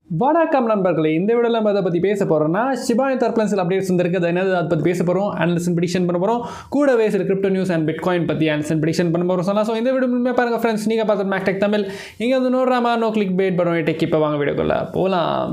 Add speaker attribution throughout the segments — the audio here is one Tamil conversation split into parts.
Speaker 1: வணக்கம் நண்பர்களே இந்த வீடியோவில் நம்ம அதை பற்றி பேச போகிறோம்னா ஷிபானி தரப்பில் சில அப்டேட்ஸ் வந்திருக்கு அது என்னது அதை பற்றி பேச போகிறோம் அனலிசன் ப்ரிடிஷன் பண்ண போகிறோம் கூடவே சில கிரிப்டோ நியூஸ் அண்ட் பிட்காயின் பற்றி அனலிசன் ப்ரிடிஷன் பண்ண போகிறோம் சொன்னால் ஸோ இந்த வீடியோ முழுமையாக பாருங்கள் ஃப்ரெண்ட்ஸ் நீங்கள் பார்த்து மேக்டெக் தமிழ் இங்கே வந்து நோடுறாமா நோ கிளிக் பேட் பண்ணுவோம் டெக் இப்போ வாங்க வீடியோக்குள்ள போகலாம்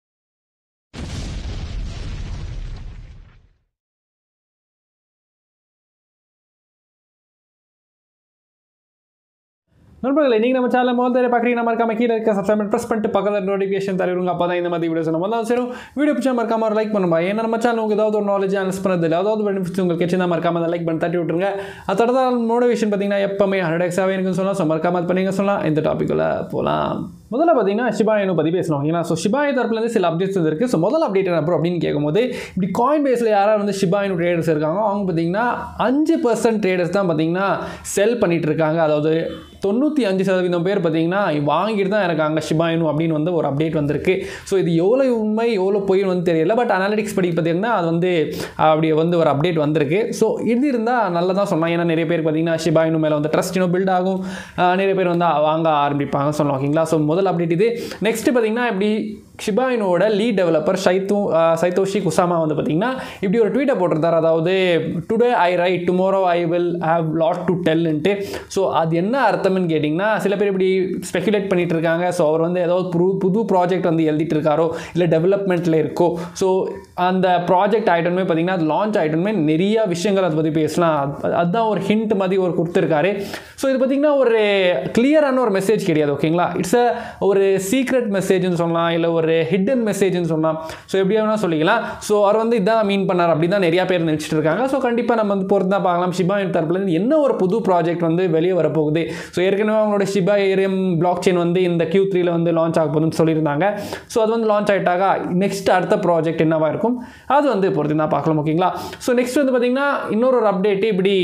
Speaker 1: நண்பர்களே நீங்கள் நம்ம சேனல் முதல் தடவை பார்க்குறீங்க மறக்காம கீழே இருக்க சப்ஸ்கிரைப் ப்ரெஸ் பண்ணிட்டு பக்கத்தில் நோட்டிஃபிகேஷன் தருவீங்க அப்போ தான் இந்த மாதிரி வீடியோஸ் நம்ம தான் சேரும் வீடியோ பிடிச்சா மறக்காம ஒரு லைக் பண்ணுமா ஏன்னா நம்ம சேனல் உங்களுக்கு ஏதாவது ஒரு நாலேஜ் அனலிஸ் பண்ணது இல்லை ஏதாவது பெனிஃபிட்ஸ் உங்களுக்கு கிடைச்சிருந்தா மறக்காம அதை லைக் பண்ணி தட்டி விட்டுருங்க அதோட தான் மோட்டிவேஷன் பார்த்தீங்கன்னா எப்பவுமே ஹண்ட்ரட் எக்ஸாவே இருக்குன்னு சொல்லலாம் ஸோ மறக்காம அது பண்ணீங்க சொல்லலாம் இந்த டாப்பிக்குள்ளே போகலாம் முதல்ல பார்த்தீங்கன்னா ஷிபாயினு பற்றி பேசணும் ஓகேங்களா ஸோ ஷிபாய் தரப்புலேருந்து சில அப்டேட்ஸ் இருக்குது ஸோ முதல் அப்டேட் என்ன அப்புறம் அப்படின்னு கேட்கும்போது இப்படி காயின் பேஸில் யாராவது வந்து ஷிபாயினு ட்ரேடர்ஸ் இருக்காங்க அவங்க பார்த்தீங்கன்னா அஞ்சு பர்சன்ட் ட்ரேடர்ஸ் தான் பார்த்தீங்கன்னா செல் பண்ணிட்டு இருக்காங்க அதாவது தொண்ணூற்றி அஞ்சு சதவீதம் பேர் பார்த்தீங்கன்னா வாங்கிட்டு தான் இருக்காங்க ஷிபாயினு அப்படின்னு வந்து ஒரு அப்டேட் வந்திருக்கு ஸோ இது எவ்வளோ உண்மை எவ்வளோ பொய்னு வந்து தெரியல பட் அனாலிட்டிக்ஸ் படி பார்த்தீங்கன்னா அது வந்து அப்படி வந்து ஒரு அப்டேட் வந்திருக்கு ஸோ இது இருந்தால் நல்லா தான் சொன்னாங்க ஏன்னா நிறைய பேர் பார்த்தீங்கன்னா ஷிபாயினு மேலே வந்து ட்ரஸ்ட் இன்னும் பில்ட் ஆகும் ஆஹ் நிறைய பேர் வந்து வாங்க ஆரம்பிப்பாங்க சொல்லலாம் ஓகேங்களா ஸோ முதல் அப்டேட் இது நெக்ஸ்ட் பார்த்தீங்கன்னா இப்படி ஷிபாயினோட லீட் டெவலப்பர் சைத்து சைத்தோஷி குசாமா வந்து பார்த்தீங்கன்னா இப்படி ஒரு ட்வீட்டை போட்டிருந்தார் அதாவது today I write tomorrow I will have lot to tell so அது என்ன அர்த்தம்னு கேட்டிங்கன்னா சில பேர் இப்படி ஸ்பெகுலேட் பண்ணிட்டு இருக்காங்க ஸோ அவர் வந்து ஏதாவது புது புது ப்ராஜெக்ட் வந்து எழுதிட்டு இருக்காரோ இல்லை டெவலப்மெண்ட்டில் இருக்கோ ஸோ அந்த ப்ராஜெக்ட் ஐட்டமே பார்த்தீங்கன்னா அது லான்ச் ஐட்டமே நிறைய விஷயங்கள் அதை பற்றி பேசலாம் அது- அதுதான் ஒரு ஹிண்ட் மாதிரி ஒரு கொடுத்துருக்காரு ஸோ இது பார்த்தீங்கன்னா ஒரு கிளியரான ஒரு மெசேஜ் கிடையாது ஓகேங்களா இட்ஸ் அ ஒரு சீக்ரெட் மெசேஜ்னு சொல்லலாம் இல்லை ஒரு ஹிடன் மெசேஜ்னு சொல்லலாம் ஸோ எப்படி வேணால் சொல்லிக்கலாம் ஸோ அவர் வந்து இதான் மீன் பண்ணார் அப்படி தான் நிறைய பேர் நினச்சிட்டு இருக்காங்க ஸோ கண்டிப்பாக நம்ம வந்து பொறுத்து தான் பார்க்கலாம் ஷிபா தரப்புலேருந்து என்ன ஒரு புது ப்ராஜெக்ட் வந்து வெளியே வரப்போகுது ஸோ ஏற்கனவே அவங்களோட ஷிபா ஏரியம் பிளாக் செயின் வந்து இந்த கியூ த்ரீல வந்து லான்ச் ஆக போகுதுன்னு சொல்லியிருந்தாங்க ஸோ அது வந்து லான்ச் ஆகிட்டாக நெக்ஸ்ட் அடுத்த ப்ராஜெக்ட் என்னவா இருக்கும் அது வந்து பொறுத்து தான் பார்க்கலாம் ஓகேங்களா ஸோ நெக்ஸ்ட் வந்து பார்த்தீங்கன்னா இன்னொரு ஒரு அப்டேட் இப்படி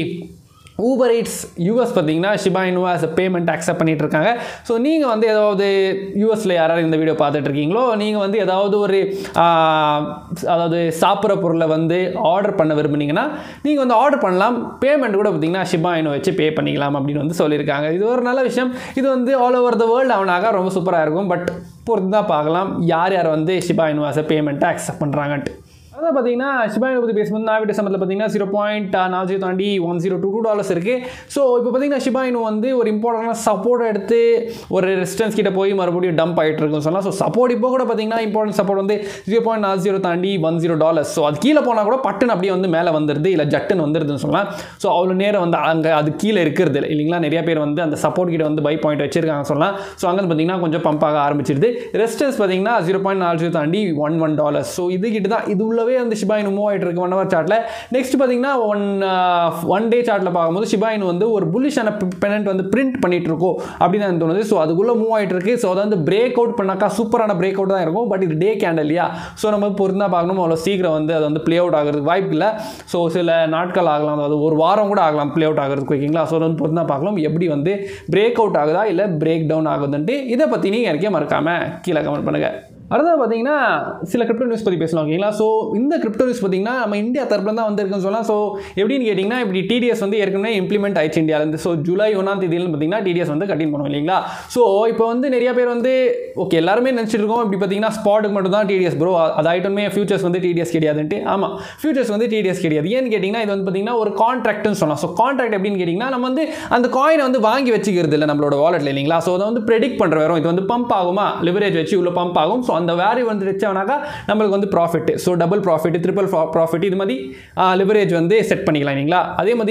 Speaker 1: ஊபர் ஈட்ஸ் யூஎஸ் பார்த்தீங்கன்னா Shiba Inu as payment accept பண்ணிட்டு இருக்காங்க ஸோ நீங்கள் வந்து ஏதாவது யூஎஸில் யாராவது இந்த வீடியோ பார்த்துட்டு இருக்கீங்களோ நீங்கள் வந்து ஏதாவது ஒரு ஆஹ், அதாவது சாப்பிட்ற பொருளை வந்து ஆர்டர் பண்ண விரும்புனீங்கன்னா நீங்கள் வந்து ஆர்டர் பண்ணலாம் பேமெண்ட் கூட பார்த்தீங்கன்னா ஷிபா இனு வச்சு பே பண்ணிக்கலாம் அப்படின்னு வந்து சொல்லியிருக்காங்க இது ஒரு நல்ல விஷயம் இது வந்து ஆல் ஓவர் த வேர்ல்டு அவனாக ரொம்ப சூப்பராக இருக்கும் பட் பொறுத்து தான் பார்க்கலாம் யார் யார் வந்து ஷிபா இனு ஆஸ் பேமெண்ட்டை அக்செப்ட் பண்ணுறாங்கன்ட்டு அதான் பார்த்தீங்கன்னா ஷிபாயினை பற்றி பேசும்போது நாவிட்ட சம்பளத்தில் பார்த்தீங்கன்னா ஜீரோ பாயிண்ட் நாலு தாண்டி one zero two two dollars இருக்குது ஸோ இப்போ பார்த்தீங்கன்னா ஷிபாயினு வந்து ஒரு இம்பார்ட்டண்டான சப்போர்ட் எடுத்து ஒரு ரெசிஸ்டன்ஸ் கிட்ட போய் மறுபடியும் டம்ப் ஆகிட்டு இருக்குன்னு சொல்லலாம் ஸோ சப்போர்ட் இப்போ கூட பார்த்தீங்கன்னா இம்பார்ட்டன்ட் சப்போர்ட் வந்து ஜீரோ பாயிண்ட் நாலு ஜீரோ தாண்டி ஒன் ஜீரோ டாலர்ஸ் ஸோ அது கீழே போனால் கூட பட்டுன்னு அப்படியே வந்து மேலே வந்துடுது இல்லை ஜட்டுன்னு வந்துடுதுன்னு சொல்லலாம் ஸோ அவ்வளோ நேரம் வந்து அங்கே அது கீழே இருக்கிறது இல்லை இல்லைங்களா நிறைய பேர் வந்து அந்த சப்போர்ட் கிட்ட வந்து பை பாயிண்ட் வச்சிருக்காங்க சொல்லலாம் ஸோ அங்கே பார்த்தீங்கன்னா கொஞ்சம் பம்ப் ஆக ஆரம்பிச்சிருது ரெசிஸ்டன்ஸ் பார்த்தீங்கன்னா ஜீரோ பாயிண்ட் நாலு ஜீரோ தாண்டி ஒன் ஒன் டாலர்ஸ் ஸோ இது கிட்ட தான் இது உள்ளவே வந்து ஷிபாயின் மூவ் ஆகிட்டு இருக்கு ஒன் ஹவர் சார்ட்டில் நெக்ஸ்ட் பார்த்தீங்கன்னா ஒன் ஒன் டே சார்ட்டில் பார்க்கும்போது ஷிபாயின் வந்து ஒரு புல்லிஷான பெனண்ட் வந்து பிரிண்ட் பண்ணிட்டு இருக்கோம் அப்படின்னு எனக்கு தோணுது ஸோ அதுக்குள்ளே மூவ் ஆகிட்டு இருக்கு ஸோ அதை வந்து பிரேக் அவுட் பண்ணாக்கா சூப்பரான பிரேக் அவுட் தான் இருக்கும் பட் இது டே கேண்டல் இல்லையா ஸோ நம்ம பொருந்தா பார்க்கணும் அவ்வளோ சீக்கிரம் வந்து அது வந்து ப்ளே அவுட் ஆகிறதுக்கு வாய்ப்பு இல்லை ஸோ சில நாட்கள் ஆகலாம் அதாவது ஒரு வாரம் கூட ஆகலாம் ப்ளே அவுட் ஆகிறதுக்கு ஓகேங்களா ஸோ வந்து பொருந்தா பார்க்கலாம் எப்படி வந்து பிரேக் அவுட் ஆகுதா இல்லை பிரேக் டவுன் ஆகுதுன்ட்டு இதை பற்றி நீங்கள் எனக்கே மறக்காமல் கீழே கமெண்ட் பண்ணுங்கள் அடுத்தது பார்த்தீங்கன்னா சில கிரிப்டோ நியூஸ் பற்றி பேசலாம் ஓகேங்களா ஸோ இந்த கிரிப்டோ நியூஸ் பார்த்தீங்கன்னா நம்ம இந்தியா தரப்புல தான் வந்திருக்குன்னு சொல்லலாம் ஸோ எப்படின்னு கேட்டிங்கன்னா இப்படி டிடிஎஸ் வந்து ஏற்கனவே இம்ப்ளிமெண்ட் ஆயிடுச்சு இந்தியாவிலேருந்து ஸோ ஜூலை ஒன்றாம் தேதியில் பார்த்தீங்கன்னா டிடிஎஸ் வந்து கட்டின் பண்ணுவோம் இல்லைங்களா ஸோ இப்போ வந்து நிறைய பேர் வந்து ஓகே எல்லாருமே நினச்சிட்டு இருக்கோம் இப்படி பார்த்தீங்கன்னா ஸ்பாட்டுக்கு மட்டும் தான் டிடிஎஸ் ப்ரோ அது ஐட்டமே ஃபியூச்சர்ஸ் வந்து டிடிஎஸ் கிடையாதுன்ட்டு ஆமாம் ஃபியூச்சர்ஸ் வந்து டிடிஎஸ் கிடையாது ஏன்னு கேட்டிங்கன்னா இது வந்து பார்த்தீங்கன்னா ஒரு கான்ட்ராக்ட்னு சொல்லலாம் ஸோ கான்ட்ராக்ட் எப்படின்னு கேட்டிங்கன்னா நம்ம வந்து அந்த காயினை வந்து வாங்கி வச்சுக்கிறது இல்லை நம்மளோட வாலெட்டில் இல்லைங்களா ஸோ அதை வந்து ப்ரெடிக்ட் பண்ணுற வரும் இது வந்து பம்ப் ஆகுமா லிவரேஜ் வச்சு உள்ள பம்ப் ஆகும் ஸோ அந்த வேல்யூ வந்து வச்சோம்னாக்கா நம்மளுக்கு வந்து profit so double profit triple profit இது மாதிரி லிவரேஜ் வந்து செட் பண்ணிக்கலாம் இல்லைங்களா அதே மாதிரி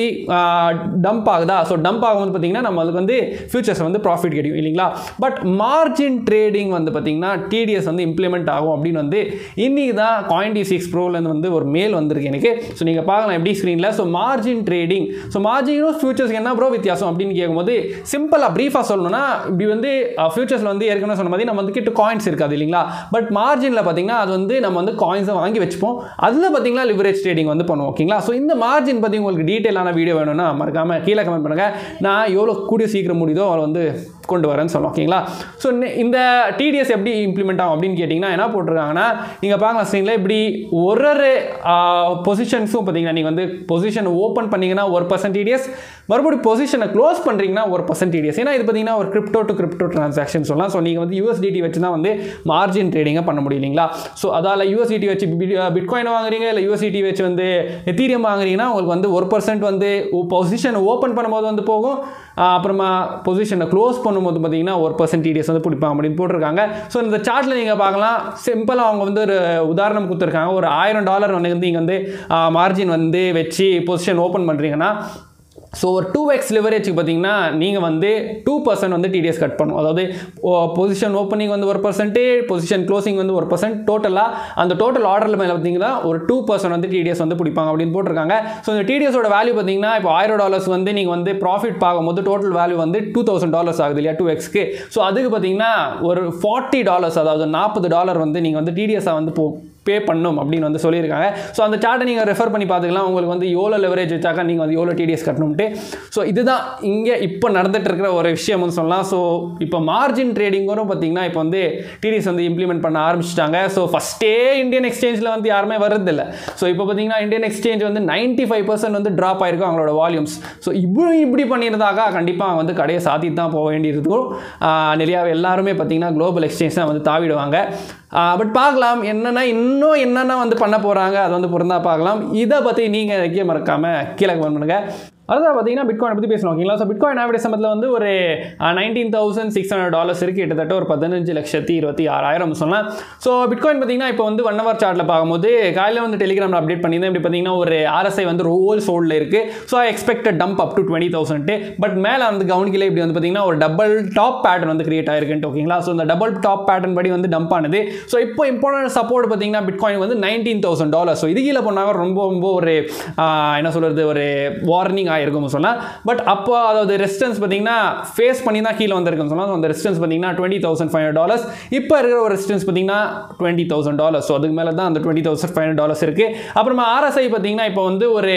Speaker 1: டம்ப் ஆகுதா ஸோ டம்ப் ஆகும்போது பார்த்தீங்கன்னா நம்மளுக்கு வந்து ஃபியூச்சர்ஸ் வந்து ப்ராஃபிட் கிடைக்கும் இல்லைங்களா பட் மார்ஜின் ட்ரேடிங் வந்து பார்த்தீங்கன்னா டிடிஎஸ் வந்து இம்ப்ளிமெண்ட் ஆகும் அப்படின்னு வந்து இன்னைக்கு தான் காயின் டி சிக்ஸ் ப்ரோலேருந்து வந்து ஒரு மேல் வந்திருக்கு எனக்கு ஸோ நீங்கள் பார்க்கலாம் எப்படி ஸ்க்ரீனில் ஸோ மார்ஜின் ட்ரேடிங் ஸோ மார்ஜினும் ஃபியூச்சர்ஸ்க்கு என்ன ப்ரோ வித்தியாசம் அப்படின்னு கேட்கும்போது சிம்பிளாக ப்ரீஃபாக சொல்லணும்னா இப்படி வந்து ஃபியூச்சர்ஸில் வந்து ஏற்கனவே சொன்ன மாதிரி நம்ம வந்து கிட்ட காயின்ஸ் இருக்காது இல்லைங்களா பட் மார்ஜினில் பார்த்தீங்கன்னா அது வந்து நம்ம வந்து காயின்ஸை வாங்கி வச்சுப்போம் அதில் பார்த்தீங்கன்னா லிவரேஜ் ட்ரேடிங் வந்து பண்ணுவோம் ஓகேங்களா ஸோ இந்த மார்ஜின் பற்றி உங்களுக்கு டீட்டெயிலான வீடியோ வேணும்னா மறக்காமல் கீழே கமெண்ட் பண்ணுங்கள் நான் எவ்வளோ கூடிய சீக்கிரம் முடியுதோ அவளை வந்து கொண்டு வரேன்னு சொன்னோம் ஓகேங்களா ஸோ இந்த டிடிஎஸ் எப்படி இம்ப்ளிமெண்ட் ஆகும் அப்படின்னு கேட்டிங்கன்னா என்ன போட்டிருக்காங்கன்னா நீங்கள் பார்க்கலாம் ஸ்க்ரீனில் இப்படி ஒரு ஒரு பொசிஷன்ஸும் பார்த்தீங்கன்னா நீங்கள் வந்து பொசிஷன் ஓப்பன் பண்ணீங்கன்னா ஒரு பர்சன்ட் டிடிஎஸ் மறுபடியும் பொசிஷனை க்ளோஸ் பண்ணுறீங்கன்னா ஒரு பர்சன்ட் டிடிஎஸ் ஏன்னா இது பார்த்தீங்கன்னா ஒரு கிரிப்டோ டு கிரிப்டோ ட்ரான்சாக்ஷன் சொல்லலாம் ஸோ நீங்கள் வந்து யூஎஸ்டிடி வச்சு தான் வந்து மார்ஜின் ட்ரேடிங்கை பண்ண முடியும் இல்லைங்களா ஸோ அதால் யூஎஸ்டிடி வச்சு பிட்காயின் வாங்குறீங்க இல்லை யூஎஸ்டிடி வச்சு வந்து எத்தீரியம் வாங்குறீங்கன்னா உங்களுக்கு வந்து ஒரு பர்சன்ட் வந்து பொசிஷன் ஓப்பன் பண்ணும்போது வந்து போகும் ஆஹ் அப்புறமா பொசிஷனை க்ளோஸ் பண்ணும்போது பார்த்தீங்கன்னா ஒரு பர்சன்ட் டிடிஎஸ் வந்து பிடிப்பாங்க அப்படின்னு போட்டிருக்காங்க ஸோ இந்த சார்ட்டில் நீங்கள் பார்க்கலாம் சிம்பிளாக அவங்க வந்து ஒரு உதாரணம் கொடுத்துருக்காங்க ஒரு ஆயிரம் டாலர் வந்து நீங்கள் வந்து மார்ஜின் வந்து வச்சு பொசிஷன் ஓப்பன் பண்ணுறீங்கன்னா ஸோ ஒரு டூ எக்ஸ் லிவரேஜுக்கு பார்த்தீங்கன்னா நீங்கள் வந்து டூ பர்சன்ட் வந்து டிடிஎஸ் கட் பண்ணும் அதாவது பொசிஷன் ஓப்பனிங் வந்து ஒரு பர்சன்டேஜ் பொசிஷன் க்ளோசிங் வந்து ஒரு பர்சன்ட் டோட்டலாக அந்த டோட்டல் ஆர்டரில் மேலே பார்த்தீங்கன்னா ஒரு டூ பர்சன்ட் வந்து டிடிஎஸ் வந்து பிடிப்பாங்க அப்படின்னு போட்டிருக்காங்க ஸோ இந்த டிடிஎஸோட வேல்யூ பார்த்தீங்கன்னா இப்போ ஆயிரம் டாலர்ஸ் வந்து நீங்கள் வந்து ப்ராஃபிட் பார்க்கும்போது டோட்டல் வேல்யூ வந்து டூ தௌசண்ட் டாலர்ஸ் ஆகுது இல்லையா டூ எக்ஸ்க்கு ஸோ அதுக்கு பார்த்தீங்கன்னா ஒரு ஃபார்ட்டி டாலர்ஸ் அதாவது நாற்பது டாலர் வந்து நீங்கள் வந்து டிடிஎஸ்ஸாக வந்து போ பே பண்ணும் அப்படின்னு வந்து சொல்லியிருக்காங்க ஸோ அந்த சார்ட்டை நீங்கள் ரெஃபர் பண்ணி பார்த்துக்கலாம் உங்களுக்கு வந்து எவ்வளோ லெவரேஜ் வச்சாக்கா நீங்கள் வந்து எவ்வளோ டிடிஎஸ் கட்டணும்ட்டு ஸோ இதுதான் இங்கே இப்போ நடந்துட்டு இருக்கிற ஒரு விஷயம்னு சொல்லலாம் ஸோ இப்போ மார்ஜின் ட்ரேடிங்கும் பார்த்தீங்கன்னா இப்போ வந்து டிடிஎஸ் வந்து இம்ப்ளிமெண்ட் பண்ண ஆரம்பிச்சிட்டாங்க ஸோ ஃபஸ்ட்டே இந்தியன் எக்ஸ்சேஞ்சில் வந்து யாருமே வர்றதில்ல ஸோ இப்போ பார்த்தீங்கன்னா இந்தியன் எக்ஸ்சேஞ்ச் வந்து நைன்ட்டி ஃபைவ் பர்சன்ட் வந்து ட்ராப் ஆயிருக்கும் அவங்களோட வால்யூம்ஸ் ஸோ இப்படி இப்படி பண்ணியிருந்தாக்கா கண்டிப்பாக வந்து கடையை சாத்திட்டு தான் போக வேண்டியிருக்கும் நிறையா எல்லாருமே பார்த்தீங்கன்னா குளோபல் எக்ஸ்சேஞ்ச் தான் வந்து தாவிடுவாங்க பட் பார்க்கலாம் என்னென்னா இன்னும் என்னென்ன வந்து பண்ண போகிறாங்க அதை வந்து பொருந்தா பார்க்கலாம் இதை பற்றி நீங்கள் எனக்கே மறக்காமல் கீழே கமெண்ட் பண்ணுங்கள் அடுத்தது பார்த்தீங்கன்னா பிட்காயின் பற்றி பேசணும் ஓகேங்களா ஸோ பிட்காயின் ஆவரேஜ் சமயத்தில் வந்து ஒரு nineteen thousand six hundred dollars இருக்குது கிட்டத்தட்ட ஒரு பதினஞ்சு லட்சத்தி இருபத்தி ஆறாயிரம் சொல்லலாம் ஸோ பிட்காயின் பார்த்தீங்கன்னா இப்போ வந்து ஒன் ஹவர் சார்ட்டில் பார்க்கும்போது காலையில் வந்து டெலிகிராமில் அப்டேட் பண்ணியிருந்தேன் இப்படி பார்த்தீங்கன்னா ஒரு ஆர்எஸ்ஐ வந்து ரோல் சோல்டில் இருக்குது so I expected dump up to twenty thousand but மேலே வந்து கவனிக்கல இப்படி வந்து பார்த்தீங்கன்னா ஒரு டபுள் டாப் பேட்டர்ன் வந்து கிரியேட் ஆயிருக்குன்ட்டு ஓகேங்களா ஸோ இந்த டபுள் டாப் பேட்டர்ன் படி வந்து டம்ப் ஆனது ஸோ இப்போ இம்பார்ட்டன்ட் சப்போர்ட் பார்த்தீங்கன்னா பிட்காயின் வந்து நைன்டீன் தௌசண்ட் டாலர் ஸோ இது கீழே போனாங்க ரொம்ப ரொம்ப ஒரு என்ன சொல்கிறது ஒரு வார்னிங் ஆகிருக்கும் சொல்லலாம் பட் அப்போ அதாவது ரெசிஸ்டன்ஸ் பார்த்தீங்கன்னா ஃபேஸ் பண்ணி தான் கீழே வந்திருக்குன்னு சொல்லலாம் ஸோ அந்த ரெசிஸ்டன்ஸ் பார்த்தீங்கன்னா twenty thousand five hundred dollars இப்போ இருக்கிற ஒரு ரெசிஸ்டன்ஸ் பார்த்தீங்கன்னா டுவெண்ட்டி தௌசண்ட் டாலர்ஸ் ஸோ அதுக்கு மேலே தான் அந்த twenty thousand five hundred dollars இருக்குது அப்புறமா ஆர்எஸ்ஐ பார்த்தீங்கன்னா இப்போ வந்து ஒரு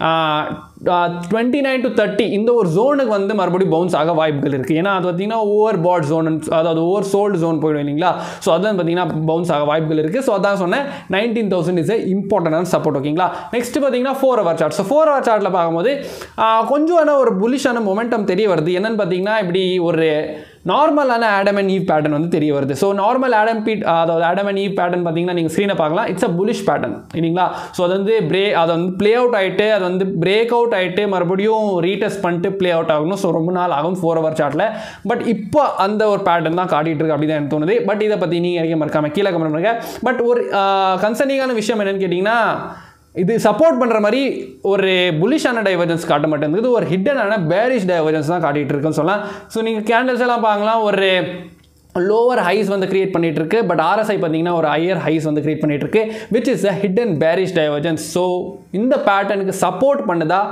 Speaker 1: டுவெண்ட்டி நைன் டு தேர்ட்டி இந்த ஒரு ஜோனுக்கு வந்து மறுபடியும் பவுன்ஸ் ஆக வாய்ப்புகள் இருக்குது ஏன்னா அது பார்த்தீங்கன்னா ஓவர் பாட் ஜோன் அதாவது ஓவர் சோல்டு ஜோன் போயிடும் இல்லைங்களா ஸோ அதுதான் பார்த்தீங்கன்னா பவுன்ஸ் ஆக வாய்ப்புகள் இருக்குது ஸோ அதான் சொன்னேன் நைன்டீன் தௌசண்ட் இஸ் இம்பார்ட்டன்டான சப்போர்ட் ஓகேங்களா நெக்ஸ்ட் பார்த்தீங்கன்னா four hour chart so four hour சார்ட்டில் பார்க்கும்போது கொஞ்சம் ஒரு புலிஷான மொமெண்டம் தெரிய வருது என்னன்னு பார்த்தீங்கன்னா இப்படி ஒரு நார்மலான ஆடம் அண்ட் ஈவ் பேட்டர்ன் வந்து தெரிய வருது ஸோ நார்மல் ஆடம் பீட் அதாவது ஆடம் அண்ட் ஈவ் பேட்டர்ன் பார்த்தீங்கன்னா நீங்கள் ஸ்க்ரீனை பார்க்கலாம் இட்ஸ் அ புலிஷ் பேட்டர்ன் இல்லைங்களா ஸோ அது வந்து பிரே அதை வந்து ப்ளே அவுட் ஆகிட்டு அது வந்து பிரேக் அவுட் ஆகிட்டு மறுபடியும் ரீடெஸ்ட் பண்ணிட்டு ப்ளே அவுட் ஆகணும் ஸோ ரொம்ப நாள் ஆகும் ஃபோர் ஹவர் சார்ட்டில் பட் இப்போ அந்த ஒரு பேட்டர்ன் தான் காட்டிகிட்டு இருக்கு அப்படி தான் எனக்கு தோணுது பட் இதை பற்றி நீங்கள் எனக்கு மறக்காமல் கீழே கமெண்ட் பண்ணுங்க பட் ஒரு கன்சர்னிங்கான விஷயம் என்னென்னு கேட்டிங்கன்னா இது சப்போர்ட் பண்ணுற மாதிரி ஒரு புலிஷான டைவர்ஜன்ஸ் காட்ட மாட்டேங்குது ஒரு ஹிட்டனான பேரிஷ் டைவர்ஜன்ஸ் தான் காட்டிகிட்டு இருக்குன்னு சொல்லலாம் ஸோ நீங்கள் கேண்டல்ஸ் எல்லாம் பார்க்கலாம் ஒரு லோவர் ஹைஸ் வந்து கிரியேட் பண்ணிட்டு இருக்கு பட் ஆர்எஸ்ஐ பார்த்தீங்கன்னா ஒரு ஹையர் ஹைஸ் வந்து கிரியேட் பண்ணிட்டு இருக்கு which is a hidden bearish divergence so இந்த பேட்டர்னுக்கு சப்போர்ட் பண்ணுதா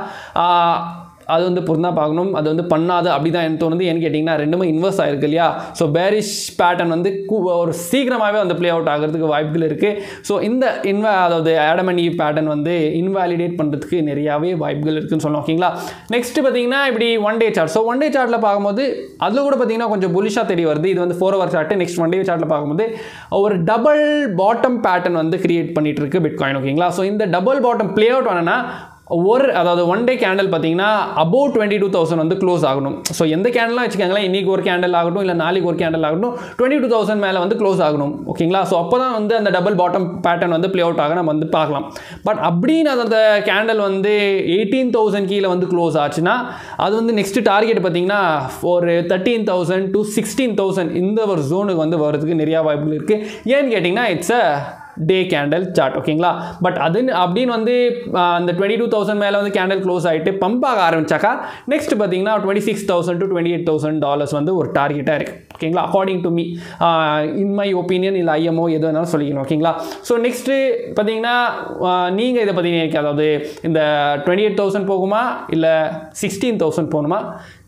Speaker 1: அது வந்து பொருந்தா பார்க்கணும் அது வந்து பண்ணாது அப்படி தான் எனக்கு தோணுது ஏன்னு கேட்டிங்கன்னா ரெண்டுமே இன்வெர்ஸ் ஆயிருக்கு இல்லையா ஸோ பேரிஷ் பேட்டர்ன் வந்து ஒரு சீக்கிரமாகவே வந்து ப்ளே அவுட் ஆகிறதுக்கு வாய்ப்புகள் இருக்குது ஸோ இந்த இன்வா அதாவது ஆடமன் ஈ பேட்டர்ன் வந்து இன்வாலிடேட் பண்ணுறதுக்கு நிறையாவே வாய்ப்புகள் இருக்குன்னு சொல்லலாம் ஓகேங்களா நெக்ஸ்ட் பார்த்தீங்கன்னா இப்படி one day chart so one day சார்ட்டில் பார்க்கும்போது அதில் கூட பார்த்தீங்கன்னா கொஞ்சம் புலிஷாக தெரிய வருது இது வந்து four hour chart next one day சார்ட்டில் பார்க்கும்போது ஒரு டபுள் பாட்டம் பேட்டர்ன் வந்து கிரியேட் பண்ணிட்டு இருக்கு பிட்காயின் ஓகேங்களா ஸோ இந்த டபுள் பாட்டம் ப்ளே அவுட் ஆனா ஒரு அதாவது ஒன் டே கேண்டில் பார்த்தீங்கன்னா அபோவ் டுவெண்ட்டி டூ தௌசண்ட் வந்து க்ளோஸ் ஆகணும் ஸோ எந்த கேண்டலாம் வச்சுக்கோங்களேன் இன்றைக்கி ஒரு கேண்டில் ஆகட்டும் இல்லை நாளைக்கு ஒரு கேண்டில் ஆகட்டும் டுவெண்ட்டி டூ தௌசண்ட் மேலே வந்து க்ளோஸ் ஆகணும் ஓகேங்களா ஸோ அப்போ தான் வந்து அந்த டபுள் பாட்டம் பேட்டர்ன் வந்து ப்ளே அவுட் ஆக நம்ம வந்து பார்க்கலாம் பட் அப்படின்னு அது அந்த கேண்டில் வந்து எயிட்டீன் தௌசண்ட் கீழே வந்து க்ளோஸ் ஆச்சுன்னா அது வந்து நெக்ஸ்ட் டார்கெட் பார்த்தீங்கன்னா ஒரு thirteen thousand to sixteen thousand இந்த ஒரு ஜோனுக்கு வந்து வரதுக்கு நிறையா வாய்ப்புகள் இருக்குது ஏன்னு கேட்டிங்கன்னா it's a day candle chart ஓகேங்களா பட் அது அப்படின்னு வந்து அந்த டுவெண்ட்டி டூ தௌசண்ட் மேலே வந்து கேண்டில் க்ளோஸ் ஆகிட்டு பம்ப் ஆக ஆரம்பிச்சாக்கா நெக்ஸ்ட் பார்த்தீங்கன்னா twenty six thousand to twenty eight thousand dollars வந்து ஒரு டார்கெட்டாக இருக்குது ஓகேங்களா according to me in my opinion இல்லை ஐஎம்ஓ எது வேணாலும் சொல்லிக்கணும் ஓகேங்களா ஸோ நெக்ஸ்ட்டு பார்த்தீங்கன்னா நீங்கள் இதை பற்றி அதாவது இந்த டுவெண்ட்டி எயிட் தௌசண்ட் போகுமா இல்லை சிக்ஸ்டீன் தௌசண்ட் போகணுமா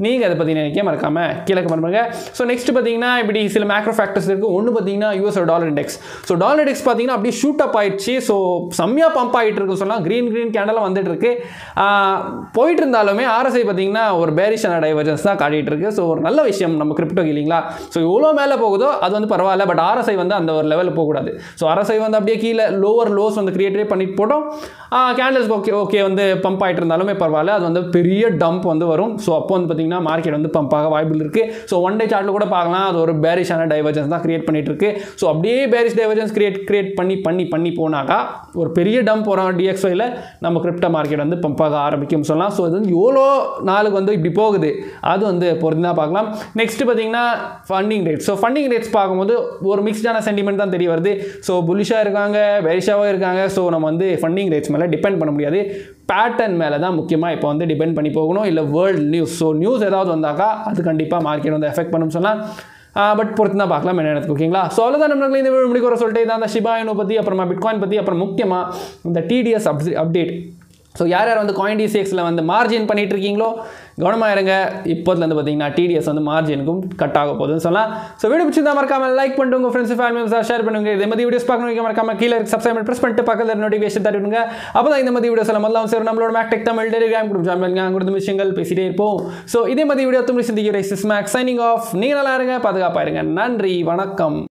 Speaker 1: நீங்கள் அதை பற்றி நினைக்க மறக்காம கீழே கமெண்ட் பண்ணுங்க ஸோ நெக்ஸ்ட் பார்த்தீங்கன்னா இப்படி சில மேக்ரோ ஃபேக்டர்ஸ் இருக்குது ஒன்று பார்த்தீங்கன்னா US dollar index so dollar index பார்த்தீங்கன்னா அப்படியே ஷூட் அப் ஆயிடுச்சு ஸோ செம்மையாக பம்ப் ஆகிட்டு இருக்கு சொல்லலாம் க்ரீன் க்ரீன் கேண்டலாக வந்துட்டு இருக்கு ஆஹ் போயிட்டு இருந்தாலுமே ஆர்எஸ்ஐ பார்த்தீங்கன்னா ஒரு பேரிஷான டைவர்ஜன்ஸ் தான் காட்டிட்டு இருக்கு ஸோ ஒரு நல்ல விஷயம் நம்ம கிரிப்டோ இல்லைங்களா ஸோ எவ்வளோ மேலே போகுதோ அது வந்து பரவாயில்ல பட் ஆர்எஸ்ஐ வந்து அந்த ஒரு லெவலில் போகக்கூடாது ஸோ ஆர்எஸ்ஐ வந்து அப்படியே கீழே லோவர் லோஸ் வந்து கிரியேட்டே பண்ணிட்டு போட்டோம் கேண்டல்ஸ் ஓகே ஓகே வந்து பம்ப் ஆகிட்டு இருந்தாலுமே பரவாயில்ல அது வந்து பெரிய டம்ப் வந்து வரும் ஸோ அப்போ வந்து பார்த்தீங்கன்னா மார்க்கெட் வந்து பம்ப் ஆக வாய்ப்பு இருக்குது ஸோ ஒன் டே சார்ட்டில் கூட பார்க்கலாம் அது ஒரு பேரிஷான டைவர்ஜன்ஸ் தான் கிரியேட் பண்ணிட்டு இருக்கு ஸோ அப்படியே பேரிஷ் டைவர்ஜன்ஸ் கிரியேட் கிரியேட் பண்ணி பண்ணி பண்ணி போனாக்கா ஒரு பெரிய டம்ப் வரும் டிஎக்ஸ்ஒயில் நம்ம கிரிப்டோ மார்க்கெட் வந்து பம்ப் ஆக ஆரம்பிக்கும் சொல்லலாம் ஸோ இது வந்து எவ்வளோ நாளுக்கு வந்து இப்படி போகுது அது வந்து பொறுத்து தான் பார்க்கலாம் நெக்ஸ்ட் பார்த்தீங்கன்னா funding rates so funding rates பார்க்கும்போது ஒரு மிக்ஸ்டான சென்டிமெண்ட் தான் தெரிய வருது ஸோ புலிஷாக இருக்காங்க பெரிஷாவும் இருக்காங்க ஸோ நம்ம வந்து ஃபண்டிங் ரேட்ஸ் மேலே டிபெண்ட் பண்ண முடியாது பேட்டர்ன் மேலே தான் முக்கியமாக இப்போ வந்து டிபெண்ட் பண்ணி போகணும் இல்லை வேர்ல்டு நியூஸ் ஸோ நியூஸ் ஏதாவது வந்தாக்கா அது கண்டிப்பாக மார்க்கெட் வந்து எஃபெக்ட் பண்ணும் சொன்னால் பட் பொறுத்து தான் பார்க்கலாம் என்ன நடக்குது ஓகேங்களா ஸோ அவ்வளோதான் நம்மளுக்கு இந்த வீடியோ முடிக்க வர சொல்லிட்டு இதான் அந்த ஷிபாயினோ பற்றி அப்புறமா பிட்காயின் பற்றி அப்புறம் முக்கியமாக இந்த டிடிஎஸ் அப் அப்டேட் ஸோ யார் யார் வந்து காயின் டிசிஎக்ஸில் வந்து மார்ஜின் பண்ணிட்டு இருக்கீங்களோ கவனமாக இருங்க இப்போதுலேருந்து பார்த்தீங்கன்னா டிடிஎஸ் வந்து மார்ஜினுக்கும் கட் ஆக போகுதுன்னு சொல்லலாம் ஸோ வீடியோ பிடிச்சிருந்தா மறக்காம லைக் பண்ணிட்டு உங்கள் ஃப்ரெண்ட்ஸ் ஃபேமிலி மெம்பர்ஸ் ஷேர் பண்ணுங்க இதே மாதிரி வீடியோஸ் பார்க்கணும் மறக்காம கீழே சப்ஸ்கிரைப் ப்ரெஸ் பண்ணிட்டு பக்கத்தில் நோட்டிஃபிகேஷன் தருவீங்க அப்போ தான் இந்த மாதிரி வீடியோஸ் எல்லாம் முதல்ல சரி நம்மளோட Magtech Tamil Telegram group join அங்கே கொடுத்த விஷயங்கள் பேசிட்டே இருப்போம் ஸோ இதே மாதிரி வீடியோ துணி சிந்திக்கிற சிஸ் மேக் சைனிங் ஆஃப் நீங்கள் நல்லா இருங்க பாதுகாப்பாக இருங்க நன்றி வணக்கம்